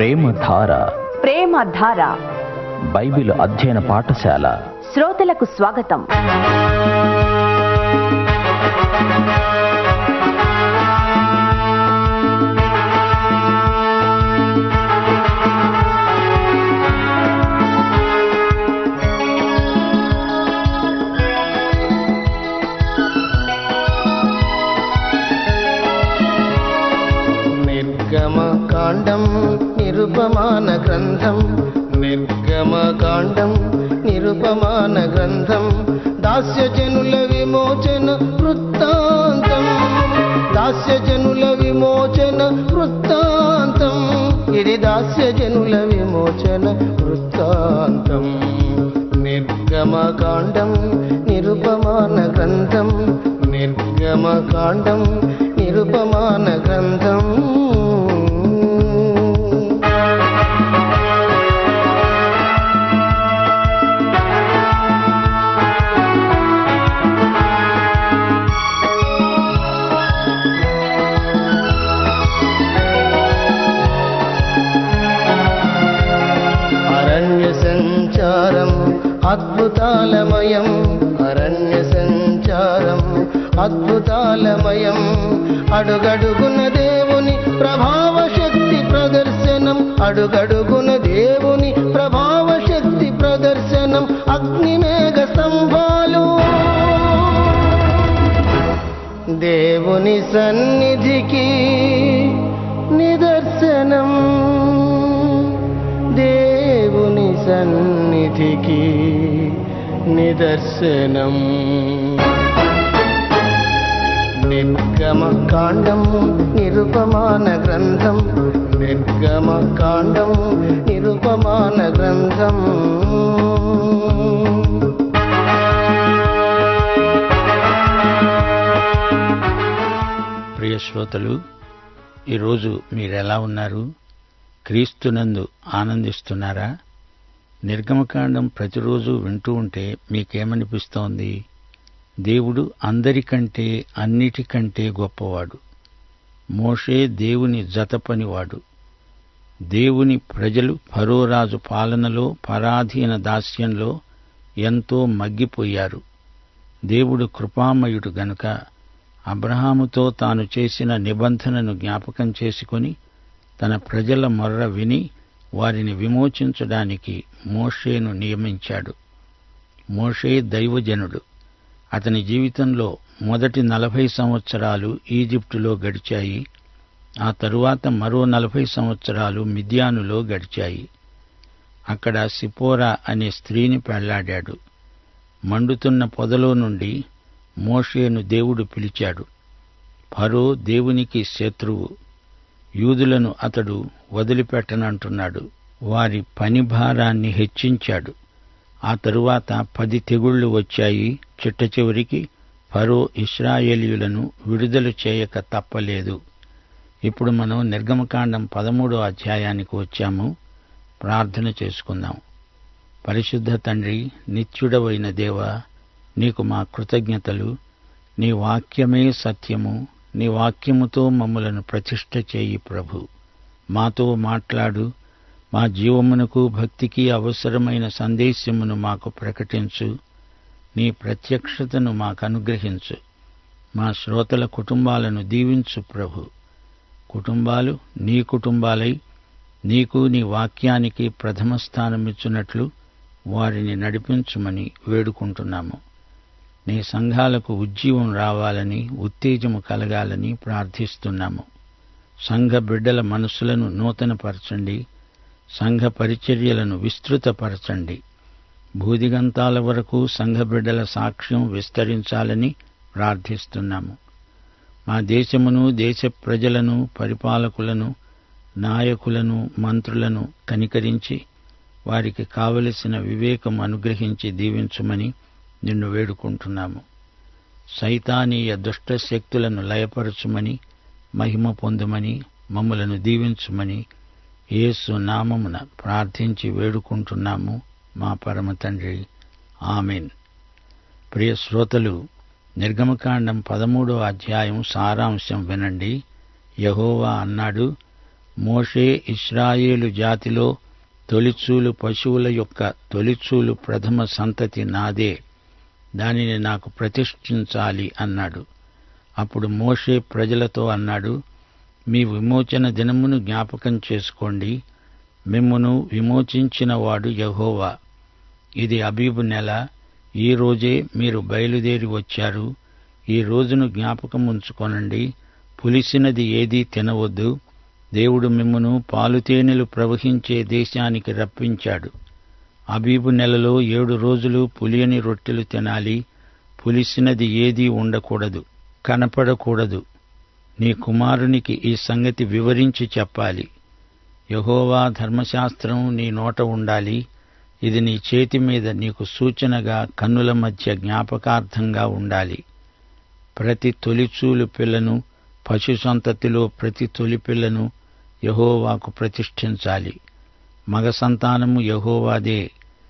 ప్రేమధార ప్రేమధార Bible అధ్యయన పాఠశాల శ్రోతలకు స్వాగతం నిర్గమ కాండం నిరుపమాన గ్రంథం నిర్గమ కాండం నిరుపమాన గ్రంథం దాస్యజనుల విమోచన వృత్తాంతం దాస్యజనుల విమోచన వృత్తాంతం ఇది దాస్యజనుల విమోచన వృత్తాంతం నిర్గమ కాండం నిరుపమాన గ్రంథం నిర్గమ కాండం నిరుపమాన గ్రంథం అరణ్య సంచారం అద్భుతాలమయం అరణ్య సంచారం అద్భుతాలమయం అడుగడుగున దేవుని ప్రభావ శక్తి ప్రదర్శనం అడుగడుగున దేవుని ప్రభావ శక్తి ప్రదర్శనం అగ్నిమేఘ స్తంభాలు దేవుని సన్నిధికి నిదర్శనం దేవుని సన్నిధికి నిదర్శనం నిర్గమ కాండం నిరుపమాన గ్రంథం నిర్గమ కాండం నిరుపమాన గ్రంథం ప్రియ శ్రోతలు ఈరోజు మీరెలా ఉన్నారు క్రీస్తునందు ఆనందిస్తున్నారా నిర్గమకాండం ప్రతిరోజు వింటూ ఉంటే మీకేమనిపిస్తోంది దేవుడు అందరికంటే అన్నిటికంటే గొప్పవాడు మోషే దేవుని జతపనివాడు దేవుని ప్రజలు ఫరోరాజు పాలనలో పరాధీన దాస్యంలో ఎంతో మగ్గిపోయారు దేవుడు కృపామయుడు గనుక అబ్రహాముతో తాను చేసిన నిబంధనను జ్ఞాపకం చేసుకుని తన ప్రజల మొర్ర విని వారిని విమోచించడానికి మోషేను నియమించాడు మోషే దైవజనుడు అతని జీవితంలో మొదటి నలభై సంవత్సరాలు ఈజిప్టులో గడిచాయి ఆ తరువాత మరో నలభై సంవత్సరాలు మిద్యానులో గడిచాయి అక్కడ సిపోరా అనే స్త్రీని పెళ్లాడాడు మండుతున్న పొదలో నుండి మోషేను దేవుడు పిలిచాడు ఫరో దేవునికి శత్రువు యూదులను అతడు వదిలిపెట్టనంటున్నాడు వారి పని భారాన్ని హెచ్చించాడు ఆ తరువాత పది తెగుళ్లు వచ్చాయి చిట్ట చివరికి ఫరో ఇస్రాయేలీయులను విడుదల చేయక తప్పలేదు ఇప్పుడు మనం నిర్గమకాండం పదమూడో అధ్యాయానికి వచ్చాము ప్రార్థన చేసుకుందాం పరిశుద్ధ తండ్రి నిత్యుడవైన దేవ నీకు మా కృతజ్ఞతలు నీ వాక్యమే సత్యము నీ వాక్యముతో మమ్మలను ప్రతిష్ఠ చేయి ప్రభు మాతో మాట్లాడు మా జీవమునకు భక్తికి అవసరమైన సందేశమును మాకు ప్రకటించు నీ ప్రత్యక్షతను మాకు అనుగ్రహించు మా శ్రోతల కుటుంబాలను దీవించు ప్రభు కుటుంబాలు నీ కుటుంబాలై నీకు నీ వాక్యానికి ప్రథమ స్థానమిచ్చున్నట్లు వారిని నడిపించుమని వేడుకుంటున్నాము నీ సంఘాలకు ఉజ్జీవం రావాలని ఉత్తేజము కలగాలని ప్రార్థిస్తున్నాము సంఘ బిడ్డల మనసులను నూతనపరచండి సంఘ పరిచర్యలను విస్తృతపరచండి భూదిగంతాల వరకు సంఘ బిడ్డల సాక్ష్యం విస్తరించాలని ప్రార్థిస్తున్నాము మా దేశమును దేశ ప్రజలను పరిపాలకులను నాయకులను మంత్రులను కనికరించి వారికి కావలసిన వివేకం అనుగ్రహించి దీవించుమని నిన్ను వేడుకుంటున్నాము సైతానీయ దుష్ట శక్తులను లయపరచుమని మహిమ పొందుమని మమ్మలను దీవించుమని యేసు నామమున ప్రార్థించి వేడుకుంటున్నాము మా పరమ తండ్రి ఆమెన్ ప్రియ శ్రోతలు నిర్గమకాండం పదమూడో అధ్యాయం సారాంశం వినండి యహోవా అన్నాడు మోషే ఇస్రాయేలు జాతిలో తొలిచూలు పశువుల యొక్క తొలిచూలు ప్రథమ సంతతి నాదే దానిని నాకు ప్రతిష్ఠించాలి అన్నాడు అప్పుడు మోషే ప్రజలతో అన్నాడు మీ విమోచన దినమును జ్ఞాపకం చేసుకోండి మిమ్మును విమోచించిన వాడు యహోవా ఇది అబీబు నెల ఈ రోజే మీరు బయలుదేరి వచ్చారు ఈ రోజును జ్ఞాపకం ఉంచుకొనండి పులిసినది ఏదీ తినవద్దు దేవుడు మిమ్మును పాలుతేనెలు ప్రవహించే దేశానికి రప్పించాడు అబీబు నెలలో ఏడు రోజులు పులియని రొట్టెలు తినాలి పులిసినది ఏదీ ఉండకూడదు కనపడకూడదు నీ కుమారునికి ఈ సంగతి వివరించి చెప్పాలి యహోవా ధర్మశాస్త్రం నీ నోట ఉండాలి ఇది నీ చేతి మీద నీకు సూచనగా కన్నుల మధ్య జ్ఞాపకార్థంగా ఉండాలి ప్రతి తొలిచూలు పిల్లను పశు సంతతిలో ప్రతి తొలి పిల్లను యహోవాకు ప్రతిష్ఠించాలి మగ సంతానము యహోవాదే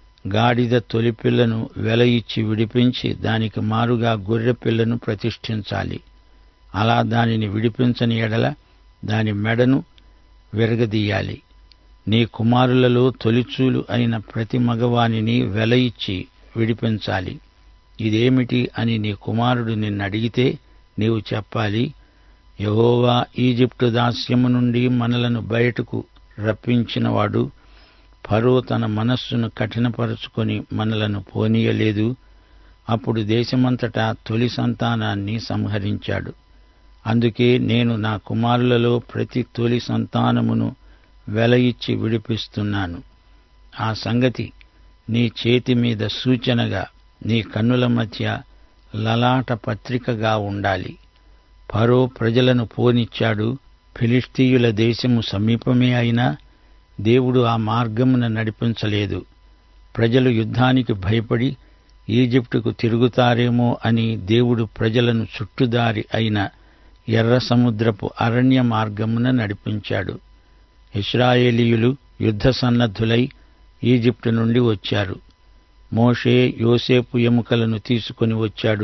గాడిద తొలి పిల్లను వెల ఇచ్చి విడిపించి దానికి మారుగా గొర్రె పిల్లను ప్రతిష్ఠించాలి అలా దానిని విడిపించని ఎడల దాని మెడను విరగదీయాలి నీ కుమారులలో తొలిచూలు అయిన ప్రతి మగవానిని వెల ఇచ్చి విడిపించాలి ఇదేమిటి అని నీ కుమారుడు నిన్నడిగితే నీవు చెప్పాలి యహోవా ఈజిప్టు దాస్యము నుండి మనలను బయటకు రప్పించినవాడు ఫరో తన మనస్సును కఠినపరుచుకొని మనలను పోనీయలేదు అప్పుడు దేశమంతటా తొలి సంతానాన్ని సంహరించాడు అందుకే నేను నా కుమారులలో ప్రతి తొలి సంతానమును వెల ఇచ్చి విడిపిస్తున్నాను ఆ సంగతి నీ చేతి మీద సూచనగా నీ కన్నుల మధ్య లలాట పత్రికగా ఉండాలి ఫరో ప్రజలను పోనిచ్చాడు ఫిలిస్తీయుల దేశము సమీపమే అయినా దేవుడు ఆ మార్గమున నడిపించలేదు ప్రజలు యుద్ధానికి భయపడి ఈజిప్టుకు తిరుగుతారేమో అని దేవుడు ప్రజలను చుట్టుదారి అయిన ఎర్ర సముద్రపు అరణ్య మార్గమున నడిపించాడు ఇస్రాయేలీయులు యుద్ధ సన్నద్ధులై ఈజిప్టు నుండి వచ్చారు మోషే యోసేపు ఎముకలను తీసుకొని వచ్చాడు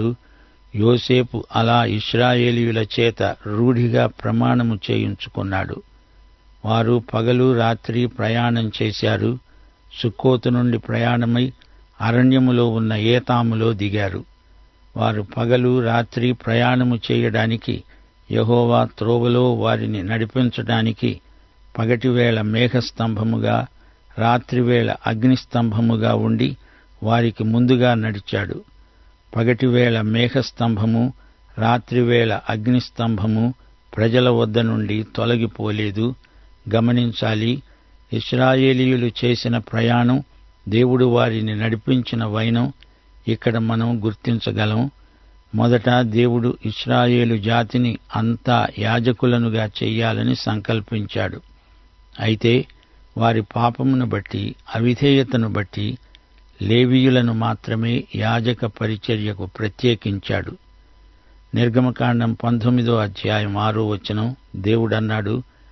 యోసేపు అలా ఇస్రాయేలీయుల చేత రూఢిగా ప్రమాణము చేయించుకున్నాడు వారు పగలు రాత్రి ప్రయాణం చేశారు సుక్కోతు నుండి ప్రయాణమై అరణ్యములో ఉన్న ఏతాములో దిగారు వారు పగలు రాత్రి ప్రయాణము చేయడానికి యహోవా త్రోవలో వారిని నడిపించడానికి పగటివేళ మేఘస్తంభముగా రాత్రివేళ అగ్నిస్తంభముగా ఉండి వారికి ముందుగా నడిచాడు పగటివేళ మేఘస్తంభము రాత్రివేళ అగ్నిస్తంభము ప్రజల వద్ద నుండి తొలగిపోలేదు గమనించాలి ఇస్రాయేలీయులు చేసిన ప్రయాణం దేవుడు వారిని నడిపించిన వైనం ఇక్కడ మనం గుర్తించగలం మొదట దేవుడు ఇస్రాయేలు జాతిని అంతా యాజకులనుగా చెయ్యాలని సంకల్పించాడు అయితే వారి పాపమును బట్టి అవిధేయతను బట్టి లేవీయులను మాత్రమే యాజక పరిచర్యకు ప్రత్యేకించాడు నిర్గమకాండం పంతొమ్మిదో అధ్యాయం ఆరో వచనం దేవుడన్నాడు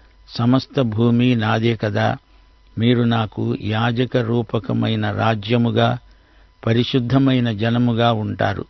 సమస్త భూమి నాదే కదా మీరు నాకు యాజక రూపకమైన రాజ్యముగా పరిశుద్ధమైన జనముగా ఉంటారు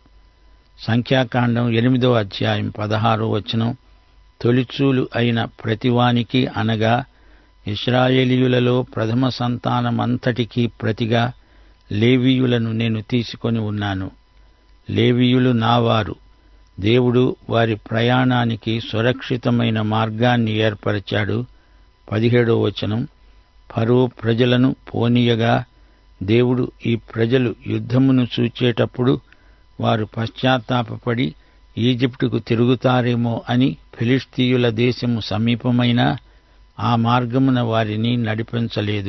సంఖ్యాకాండం ఎనిమిదో అధ్యాయం పదహారో వచనం తొలిచూలు అయిన ప్రతివానికి అనగా ఇస్రాయేలీయులలో ప్రథమ సంతానమంతటికీ ప్రతిగా లేవీయులను నేను తీసుకొని ఉన్నాను లేవీయులు నావారు దేవుడు వారి ప్రయాణానికి సురక్షితమైన మార్గాన్ని ఏర్పరిచాడు పదిహేడో వచనం ఫరో ప్రజలను పోనీయగా దేవుడు ఈ ప్రజలు యుద్ధమును చూచేటప్పుడు వారు పశ్చాత్తాపపడి ఈజిప్టుకు తిరుగుతారేమో అని ఫిలిస్తీయుల దేశము సమీపమైన ఆ మార్గమున వారిని నడిపించలేదు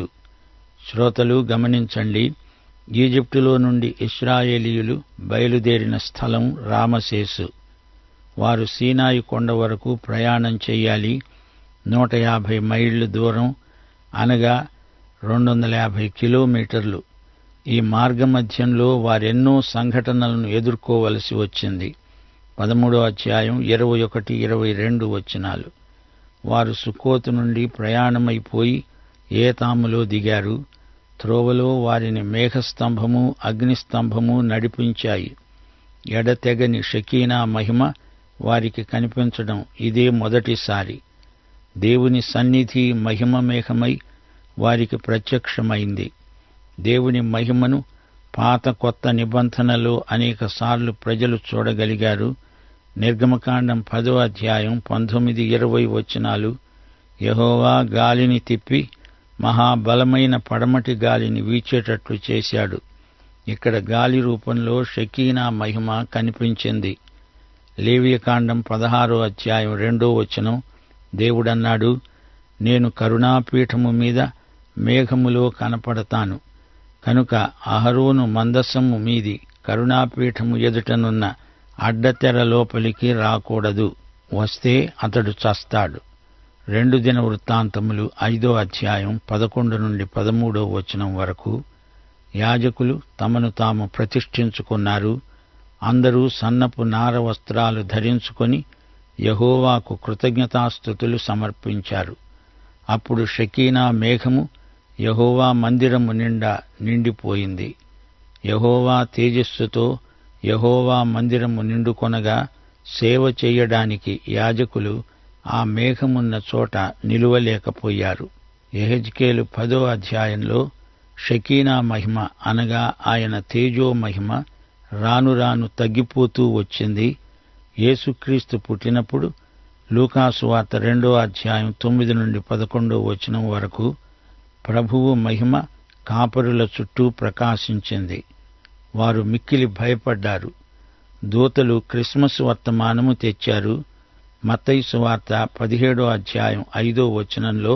శ్రోతలు గమనించండి ఈజిప్టులో నుండి ఇస్రాయేలీయులు బయలుదేరిన స్థలం రామశేసు వారు సీనాయి కొండ వరకు ప్రయాణం చేయాలి నూట యాభై మైళ్ళు దూరం అనగా రెండు వందల యాభై కిలోమీటర్లు ఈ మార్గమధ్యంలో వారెన్నో సంఘటనలను ఎదుర్కోవలసి వచ్చింది పదమూడో అధ్యాయం ఇరవై ఒకటి ఇరవై రెండు వచనాలు వారు సుకోతు నుండి ప్రయాణమైపోయి ఏతాములో దిగారు త్రోవలో వారిని మేఘస్తంభము అగ్నిస్తంభము నడిపించాయి ఎడతెగని షకీనా మహిమ వారికి కనిపించడం ఇదే మొదటిసారి దేవుని సన్నిధి మహిమ మేఘమై వారికి ప్రత్యక్షమైంది దేవుని మహిమను పాత కొత్త నిబంధనలో అనేకసార్లు ప్రజలు చూడగలిగారు నిర్గమకాండం పదో అధ్యాయం పంతొమ్మిది ఇరవై వచనాలు యహోవా గాలిని తిప్పి మహాబలమైన పడమటి గాలిని వీచేటట్లు చేశాడు ఇక్కడ గాలి రూపంలో షకీనా మహిమ కనిపించింది లేవియకాండం పదహారో అధ్యాయం రెండో వచనం దేవుడన్నాడు నేను కరుణాపీఠము మీద మేఘములో కనపడతాను కనుక అహరోను మందస్సము మీది కరుణాపీఠము ఎదుటనున్న అడ్డతెర లోపలికి రాకూడదు వస్తే అతడు చస్తాడు రెండు దిన వృత్తాంతములు ఐదో అధ్యాయం పదకొండు నుండి పదమూడో వచనం వరకు యాజకులు తమను తాము ప్రతిష్ఠించుకున్నారు అందరూ సన్నపు నార వస్త్రాలు ధరించుకొని యహోవాకు కృతజ్ఞతాస్థుతులు సమర్పించారు అప్పుడు షకీనా మేఘము యహోవా మందిరము నిండా నిండిపోయింది యహోవా తేజస్సుతో యహోవా మందిరము నిండుకొనగా సేవ చెయ్యడానికి యాజకులు ఆ మేఘమున్న చోట నిలువలేకపోయారు ఎహెజ్కేలు పదో అధ్యాయంలో షకీనా మహిమ అనగా ఆయన తేజో మహిమ రాను రాను తగ్గిపోతూ వచ్చింది యేసుక్రీస్తు పుట్టినప్పుడు లూకాసు వార్త రెండో అధ్యాయం తొమ్మిది నుండి పదకొండో వచనం వరకు ప్రభువు మహిమ కాపరుల చుట్టూ ప్రకాశించింది వారు మిక్కిలి భయపడ్డారు దూతలు క్రిస్మస్ వర్తమానము తెచ్చారు మత్తైసు వార్త పదిహేడో అధ్యాయం ఐదో వచనంలో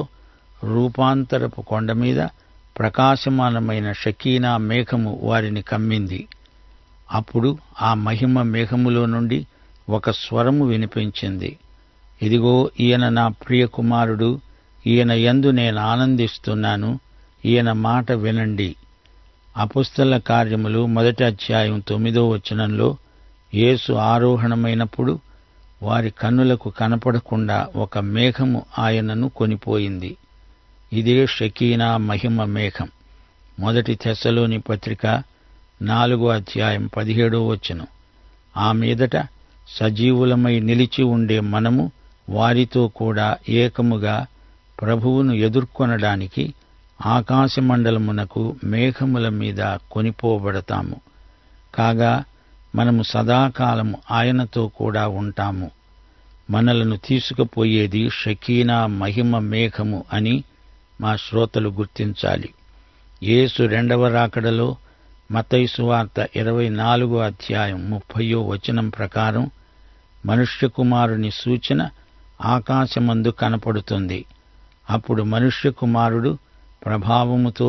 రూపాంతరపు కొండ మీద ప్రకాశమానమైన షకీనా మేఘము వారిని కమ్మింది అప్పుడు ఆ మహిమ మేఘములో నుండి ఒక స్వరము వినిపించింది ఇదిగో ఈయన నా ప్రియ కుమారుడు ఈయన యందు నేను ఆనందిస్తున్నాను ఈయన మాట వినండి అపుస్తల కార్యములు మొదటి అధ్యాయం తొమ్మిదో వచనంలో యేసు ఆరోహణమైనప్పుడు వారి కన్నులకు కనపడకుండా ఒక మేఘము ఆయనను కొనిపోయింది ఇదే షకీనా మహిమ మేఘం మొదటి తెశలోని పత్రిక నాలుగో అధ్యాయం పదిహేడో వచనం ఆ మీదట సజీవులమై నిలిచి ఉండే మనము వారితో కూడా ఏకముగా ప్రభువును ఎదుర్కొనడానికి ఆకాశమండలమునకు మేఘముల మీద కొనిపోబడతాము కాగా మనము సదాకాలము ఆయనతో కూడా ఉంటాము మనలను తీసుకుపోయేది షకీనా మహిమ మేఘము అని మా శ్రోతలు గుర్తించాలి యేసు రెండవ రాకడలో మతైసు వార్త ఇరవై నాలుగో అధ్యాయం ముప్పయో వచనం ప్రకారం మనుష్య కుమారుని సూచన ఆకాశమందు కనపడుతుంది అప్పుడు మనుష్య కుమారుడు ప్రభావముతో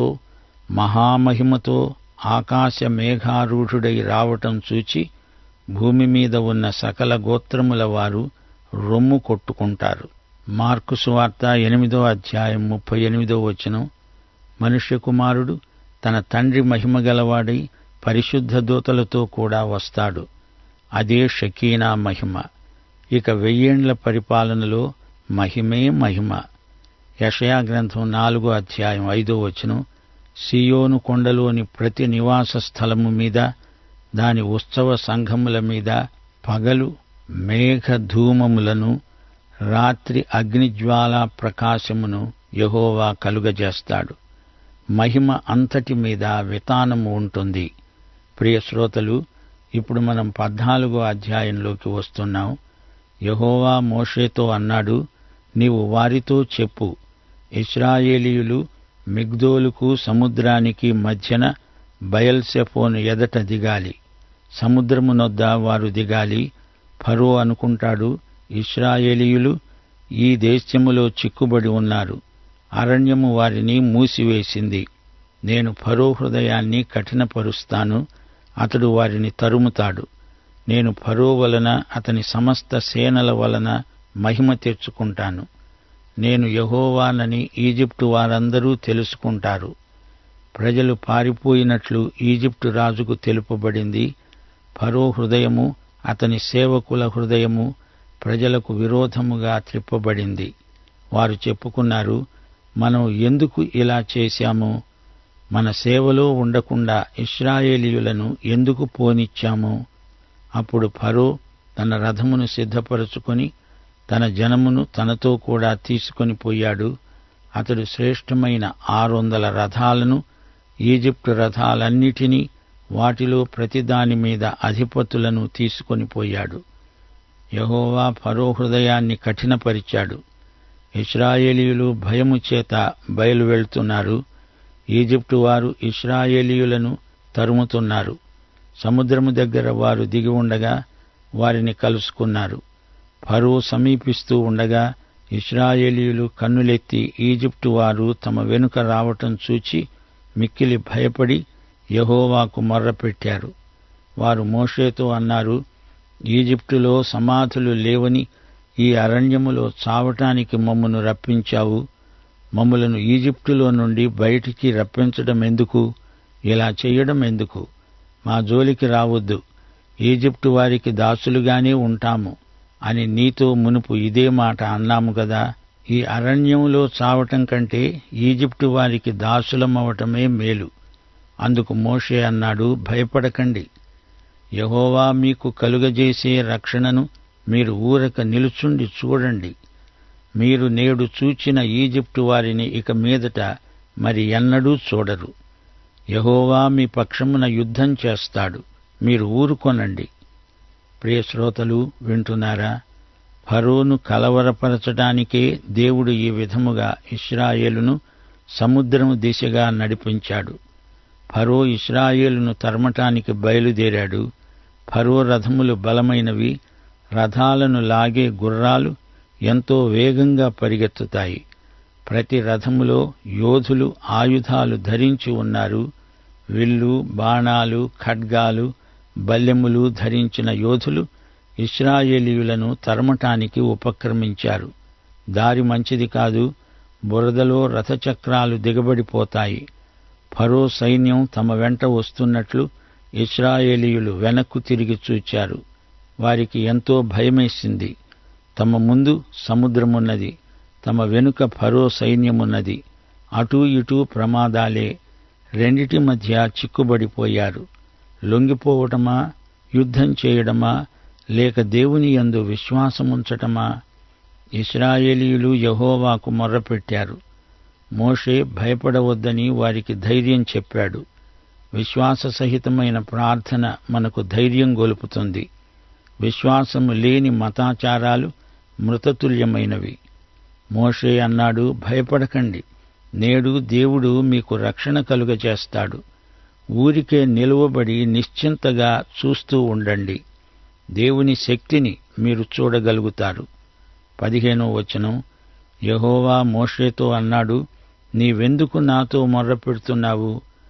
మహామహిమతో ఆకాశ మేఘారూఢుడై రావటం చూచి భూమి మీద ఉన్న సకల గోత్రముల వారు రొమ్ము కొట్టుకుంటారు మార్కు సువార్త ఎనిమిదో అధ్యాయం ముప్పై ఎనిమిదో వచనం మనుష్య కుమారుడు తన తండ్రి మహిమ గలవాడై పరిశుద్ధ దూతలతో కూడా వస్తాడు అదే షకీనా మహిమ ఇక వెయ్యేండ్ల పరిపాలనలో మహిమే మహిమ యషయా గ్రంథం నాలుగో అధ్యాయం ఐదో వచనం సియోను కొండలోని ప్రతి నివాస స్థలము మీద దాని ఉత్సవ సంఘముల మీద పగలు మేఘ ధూమములను రాత్రి అగ్నిజ్వాలా ప్రకాశమును యహోవా కలుగజేస్తాడు మహిమ అంతటి మీద వితానము ఉంటుంది ప్రియ శ్రోతలు ఇప్పుడు మనం పద్నాలుగో అధ్యాయంలోకి వస్తున్నాం యహోవా మోషేతో అన్నాడు నీవు వారితో చెప్పు ఇస్రాయేలీయులు మిగ్దోలుకు సముద్రానికి మధ్యన బయల్సెఫోను ఎదట దిగాలి సముద్రమునొద్ద వారు దిగాలి ఫరో అనుకుంటాడు ఇస్రాయేలీయులు ఈ దేశములో చిక్కుబడి ఉన్నారు అరణ్యము వారిని మూసివేసింది నేను ఫరో హృదయాన్ని కఠినపరుస్తాను అతడు వారిని తరుముతాడు నేను ఫరో వలన అతని సమస్త సేనల వలన మహిమ తెచ్చుకుంటాను నేను యహోవానని ఈజిప్టు వారందరూ తెలుసుకుంటారు ప్రజలు పారిపోయినట్లు ఈజిప్టు రాజుకు తెలుపబడింది ఫరో హృదయము అతని సేవకుల హృదయము ప్రజలకు విరోధముగా త్రిప్పబడింది వారు చెప్పుకున్నారు మనం ఎందుకు ఇలా చేశాము మన సేవలో ఉండకుండా ఇస్రాయేలీయులను ఎందుకు పోనిచ్చాము అప్పుడు ఫరో తన రథమును సిద్ధపరచుకొని తన జనమును తనతో కూడా తీసుకొని పోయాడు అతడు శ్రేష్టమైన ఆరు వందల రథాలను ఈజిప్టు రథాలన్నిటినీ వాటిలో ప్రతిదాని మీద అధిపతులను తీసుకొని పోయాడు యహోవా ఫరో హృదయాన్ని కఠినపరిచాడు ఇస్రాయేలీయులు భయము చేత బయలు వెళ్తున్నారు ఈజిప్టు వారు ఇస్రాయేలీయులను తరుముతున్నారు సముద్రము దగ్గర వారు దిగి ఉండగా వారిని కలుసుకున్నారు ఫరో సమీపిస్తూ ఉండగా ఇస్రాయేలీయులు కన్నులెత్తి ఈజిప్టు వారు తమ వెనుక రావటం చూచి మిక్కిలి భయపడి యహోవాకు మొర్రపెట్టారు వారు మోషేతో అన్నారు ఈజిప్టులో సమాధులు లేవని ఈ అరణ్యములో చావటానికి మమ్మను రప్పించావు మమ్ములను ఈజిప్టులో నుండి బయటికి రప్పించడం ఎందుకు ఇలా చేయడం ఎందుకు మా జోలికి రావద్దు ఈజిప్టు వారికి దాసులుగానే ఉంటాము అని నీతో మునుపు ఇదే మాట అన్నాము గదా ఈ అరణ్యంలో చావటం కంటే ఈజిప్టు వారికి దాసులమవటమే మేలు అందుకు మోషే అన్నాడు భయపడకండి యహోవా మీకు కలుగజేసే రక్షణను మీరు ఊరక నిలుచుండి చూడండి మీరు నేడు చూచిన ఈజిప్టు వారిని ఇక మీదట మరి ఎన్నడూ చూడరు యహోవా మీ పక్షమున యుద్ధం చేస్తాడు మీరు ఊరుకొనండి ప్రియ శ్రోతలు వింటున్నారా ఫరోను కలవరపరచడానికే దేవుడు ఈ విధముగా ఇస్రాయేలును సముద్రము దిశగా నడిపించాడు ఫరో ఇస్రాయేలును తరమటానికి బయలుదేరాడు ఫరో రథములు బలమైనవి రథాలను లాగే గుర్రాలు ఎంతో వేగంగా పరిగెత్తుతాయి ప్రతి రథములో యోధులు ఆయుధాలు ధరించి ఉన్నారు విల్లు బాణాలు ఖడ్గాలు బల్లెములు ధరించిన యోధులు ఇస్రాయేలీయులను తరమటానికి ఉపక్రమించారు దారి మంచిది కాదు బురదలో రథచక్రాలు దిగబడిపోతాయి ఫరో సైన్యం తమ వెంట వస్తున్నట్లు ఇస్రాయేలీయులు వెనక్కు తిరిగి చూచారు వారికి ఎంతో భయమేసింది తమ ముందు సముద్రమున్నది తమ వెనుక ఫరో సైన్యమున్నది అటూ ఇటూ ప్రమాదాలే రెండిటి మధ్య చిక్కుబడిపోయారు లొంగిపోవటమా యుద్ధం చేయడమా లేక దేవుని యందు విశ్వాసముంచటమా ఇస్రాయేలీయులు యహోవాకు మొర్రపెట్టారు మోషే భయపడవద్దని వారికి ధైర్యం చెప్పాడు విశ్వాస సహితమైన ప్రార్థన మనకు ధైర్యం గొలుపుతుంది విశ్వాసము లేని మతాచారాలు మృతతుల్యమైనవి మోషే అన్నాడు భయపడకండి నేడు దేవుడు మీకు రక్షణ కలుగజేస్తాడు ఊరికే నిలువబడి నిశ్చింతగా చూస్తూ ఉండండి దేవుని శక్తిని మీరు చూడగలుగుతారు పదిహేనో వచనం యహోవా మోషేతో అన్నాడు నీవెందుకు నాతో మొర్రపెడుతున్నావు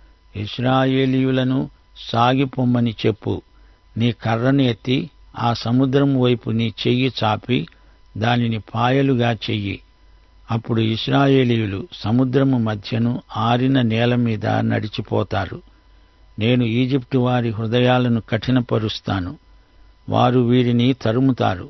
ఇస్రాయేలీయులను సాగిపొమ్మని చెప్పు నీ కర్రని ఎత్తి ఆ సముద్రం వైపు నీ చెయ్యి చాపి దానిని పాయలుగా చెయ్యి అప్పుడు ఇస్రాయేలీయులు సముద్రము మధ్యను ఆరిన నేల మీద నడిచిపోతారు నేను ఈజిప్టు వారి హృదయాలను కఠినపరుస్తాను వారు వీరిని తరుముతారు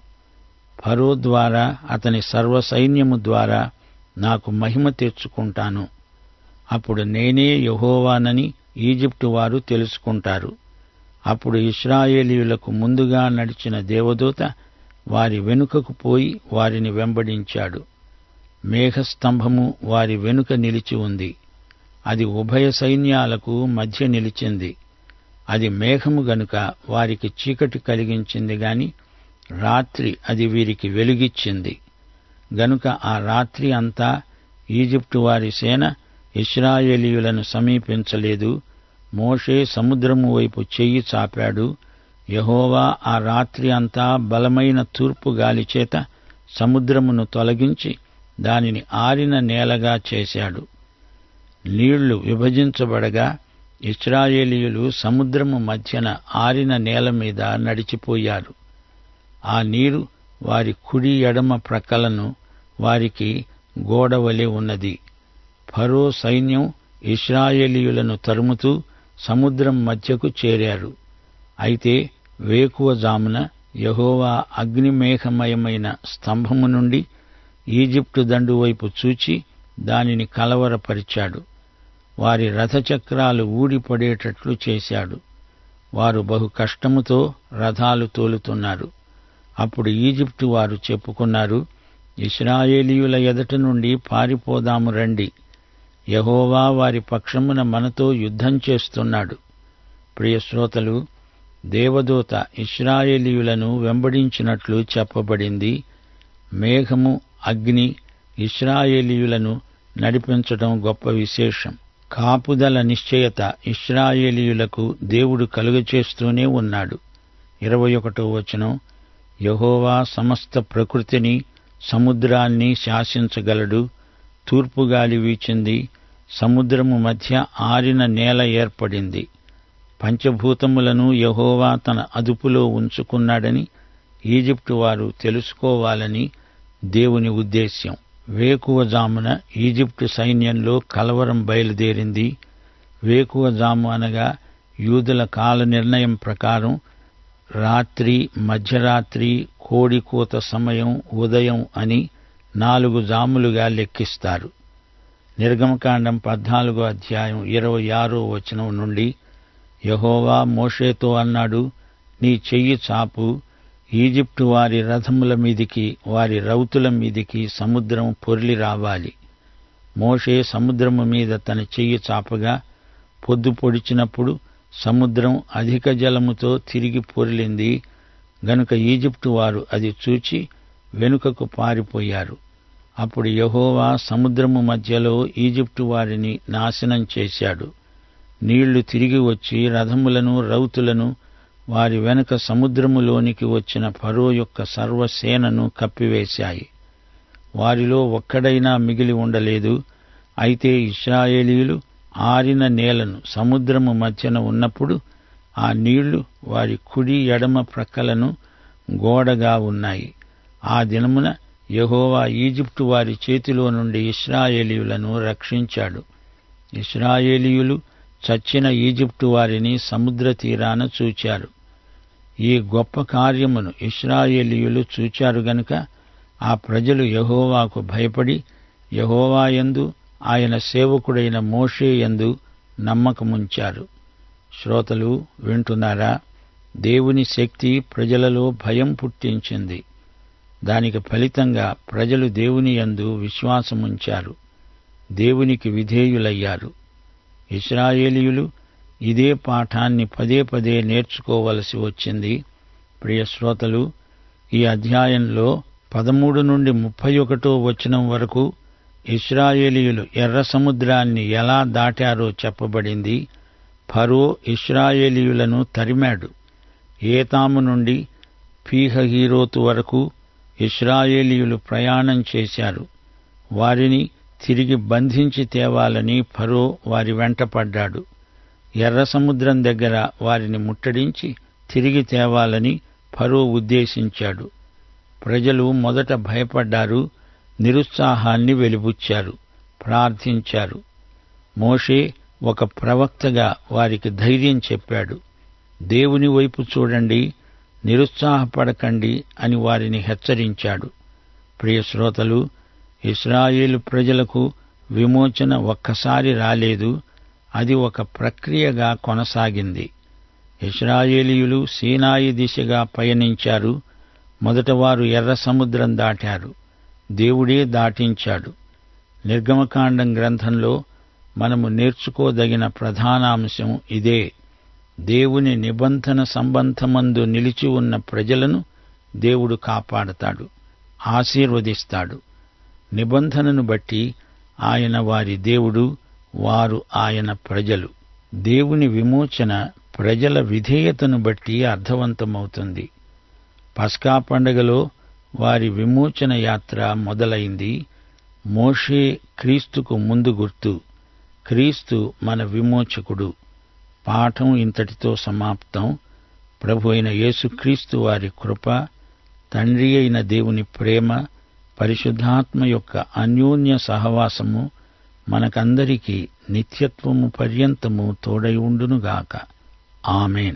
ఫరో ద్వారా అతని సర్వసైన్యము ద్వారా నాకు మహిమ తెచ్చుకుంటాను అప్పుడు నేనే యహోవానని ఈజిప్టు వారు తెలుసుకుంటారు అప్పుడు ఇస్రాయేలీయులకు ముందుగా నడిచిన దేవదూత వారి వెనుకకు పోయి వారిని వెంబడించాడు మేఘస్తంభము వారి వెనుక నిలిచి ఉంది అది ఉభయ సైన్యాలకు మధ్య నిలిచింది అది మేఘము గనుక వారికి చీకటి కలిగించింది గాని రాత్రి అది వీరికి వెలుగిచ్చింది గనుక ఆ రాత్రి అంతా ఈజిప్టు వారి సేన ఇస్రాయేలీయులను సమీపించలేదు మోషే సముద్రము వైపు చెయ్యి చాపాడు యహోవా ఆ రాత్రి అంతా బలమైన తూర్పు గాలి చేత సముద్రమును తొలగించి దానిని ఆరిన నేలగా చేశాడు నీళ్లు విభజించబడగా ఇస్రాయేలీయులు సముద్రము మధ్యన ఆరిన నేల మీద నడిచిపోయారు ఆ నీరు వారి కుడి ఎడమ ప్రక్కలను వారికి గోడవలె ఉన్నది ఫరో సైన్యం ఇస్రాయేలీయులను తరుముతూ సముద్రం మధ్యకు చేరారు అయితే వేకువజామున యహోవా అగ్నిమేఘమయమైన స్తంభము నుండి ఈజిప్టు దండు వైపు చూచి దానిని కలవరపరిచాడు వారి రథచక్రాలు ఊడిపడేటట్లు చేశాడు వారు బహు కష్టముతో రథాలు తోలుతున్నారు అప్పుడు ఈజిప్టు వారు చెప్పుకున్నారు ఇస్రాయేలీయుల ఎదుట నుండి పారిపోదాము రండి యహోవా వారి పక్షమున మనతో యుద్ధం చేస్తున్నాడు ప్రియశ్రోతలు దేవదూత ఇస్రాయేలీయులను వెంబడించినట్లు చెప్పబడింది మేఘము అగ్ని ఇస్రాయేలీయులను నడిపించటం గొప్ప విశేషం కాపుదల నిశ్చయత ఇస్రాయేలీయులకు దేవుడు కలుగచేస్తూనే ఉన్నాడు ఇరవై ఒకటో వచనం యహోవా సమస్త ప్రకృతిని సముద్రాన్ని శాసించగలడు తూర్పుగాలి వీచింది సముద్రము మధ్య ఆరిన నేల ఏర్పడింది పంచభూతములను యహోవా తన అదుపులో ఉంచుకున్నాడని ఈజిప్టు వారు తెలుసుకోవాలని దేవుని ఉద్దేశ్యం వేకువజామున ఈజిప్టు సైన్యంలో కలవరం బయలుదేరింది వేకువజాము అనగా యూదుల కాల నిర్ణయం ప్రకారం రాత్రి మధ్యరాత్రి కోడికూత సమయం ఉదయం అని నాలుగు జాములుగా లెక్కిస్తారు నిర్గమకాండం పద్నాలుగో అధ్యాయం ఇరవై ఆరో వచనం నుండి యహోవా మోషేతో అన్నాడు నీ చెయ్యి చాపు ఈజిప్టు వారి రథముల మీదికి వారి రౌతుల మీదికి సముద్రం పొర్లి రావాలి మోషే సముద్రము మీద తన చెయ్యి చాపగా పొద్దు పొడిచినప్పుడు సముద్రం అధిక జలముతో తిరిగి పొర్లింది గనుక ఈజిప్టు వారు అది చూచి వెనుకకు పారిపోయారు అప్పుడు యహోవా సముద్రము మధ్యలో ఈజిప్టు వారిని నాశనం చేశాడు నీళ్లు తిరిగి వచ్చి రథములను రౌతులను వారి వెనుక సముద్రములోనికి వచ్చిన ఫరో యొక్క సర్వసేనను కప్పివేశాయి వారిలో ఒక్కడైనా మిగిలి ఉండలేదు అయితే ఇస్రాయేలీయులు ఆరిన నేలను సముద్రము మధ్యన ఉన్నప్పుడు ఆ నీళ్లు వారి కుడి ఎడమ ప్రక్కలను గోడగా ఉన్నాయి ఆ దినమున యహోవా ఈజిప్టు వారి చేతిలో నుండి ఇస్రాయేలీయులను రక్షించాడు ఇస్రాయేలీయులు చచ్చిన ఈజిప్టు వారిని సముద్ర తీరాన చూచారు ఈ గొప్ప కార్యమును ఇస్రాయేలీయులు చూచారు గనుక ఆ ప్రజలు యహోవాకు భయపడి యహోవాయందు ఆయన సేవకుడైన మోషే యందు నమ్మకముంచారు శ్రోతలు వింటున్నారా దేవుని శక్తి ప్రజలలో భయం పుట్టించింది దానికి ఫలితంగా ప్రజలు దేవుని యందు విశ్వాసముంచారు దేవునికి విధేయులయ్యారు ఇస్రాయేలీయులు ఇదే పాఠాన్ని పదే పదే నేర్చుకోవలసి వచ్చింది ప్రియ శ్రోతలు ఈ అధ్యాయంలో పదమూడు నుండి ముప్పై ఒకటో వచనం వరకు ఇస్రాయేలీయులు ఎర్ర సముద్రాన్ని ఎలా దాటారో చెప్పబడింది ఫరో ఇస్రాయేలీయులను తరిమాడు ఏతాము నుండి పీహహీరోతు వరకు ఇస్రాయేలీయులు ప్రయాణం చేశారు వారిని తిరిగి బంధించి తేవాలని ఫరో వారి వెంటపడ్డాడు ఎర్ర సముద్రం దగ్గర వారిని ముట్టడించి తిరిగి తేవాలని ఫరో ఉద్దేశించాడు ప్రజలు మొదట భయపడ్డారు నిరుత్సాహాన్ని వెలిబుచ్చారు ప్రార్థించారు మోషే ఒక ప్రవక్తగా వారికి ధైర్యం చెప్పాడు దేవుని వైపు చూడండి నిరుత్సాహపడకండి అని వారిని హెచ్చరించాడు ప్రియ శ్రోతలు ఇస్రాయేలు ప్రజలకు విమోచన ఒక్కసారి రాలేదు అది ఒక ప్రక్రియగా కొనసాగింది ఇస్రాయేలీయులు సీనాయి దిశగా పయనించారు మొదట వారు ఎర్ర సముద్రం దాటారు దేవుడే దాటించాడు నిర్గమకాండం గ్రంథంలో మనము నేర్చుకోదగిన ప్రధానాంశం ఇదే దేవుని నిబంధన సంబంధమందు నిలిచి ఉన్న ప్రజలను దేవుడు కాపాడతాడు ఆశీర్వదిస్తాడు నిబంధనను బట్టి ఆయన వారి దేవుడు వారు ఆయన ప్రజలు దేవుని విమోచన ప్రజల విధేయతను బట్టి అర్థవంతమవుతుంది పస్కా పండగలో వారి విమోచన యాత్ర మొదలైంది మోషే క్రీస్తుకు ముందు గుర్తు క్రీస్తు మన విమోచకుడు పాఠం ఇంతటితో సమాప్తం ప్రభు అయిన యేసుక్రీస్తు వారి కృప తండ్రి అయిన దేవుని ప్రేమ పరిశుద్ధాత్మ యొక్క అన్యోన్య సహవాసము మనకందరికీ నిత్యత్వము పర్యంతము తోడై ఉండునుగాక ఆమెన్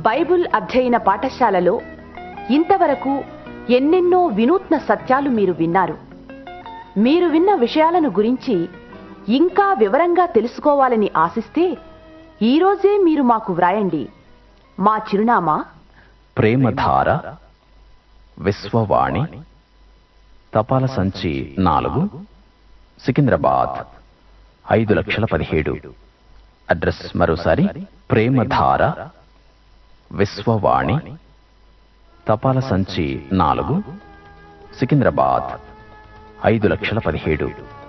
బైబుల్ అధ్యయన పాఠశాలలో ఇంతవరకు ఎన్నెన్నో వినూత్న సత్యాలు మీరు విన్నారు మీరు విన్న విషయాలను గురించి ఇంకా వివరంగా తెలుసుకోవాలని ఆశిస్తే ఈరోజే మీరు మాకు వ్రాయండి మా చిరునామా ప్రేమధార విశ్వవాణి తపాల సంచి నాలుగు సికింద్రాబాద్ ఐదు లక్షల పదిహేడు అడ్రస్ మరోసారి ప్రేమధార విశ్వవాణి తపాల సంచి నాలుగు సికింద్రాబాద్ ఐదు లక్షల పదిహేడు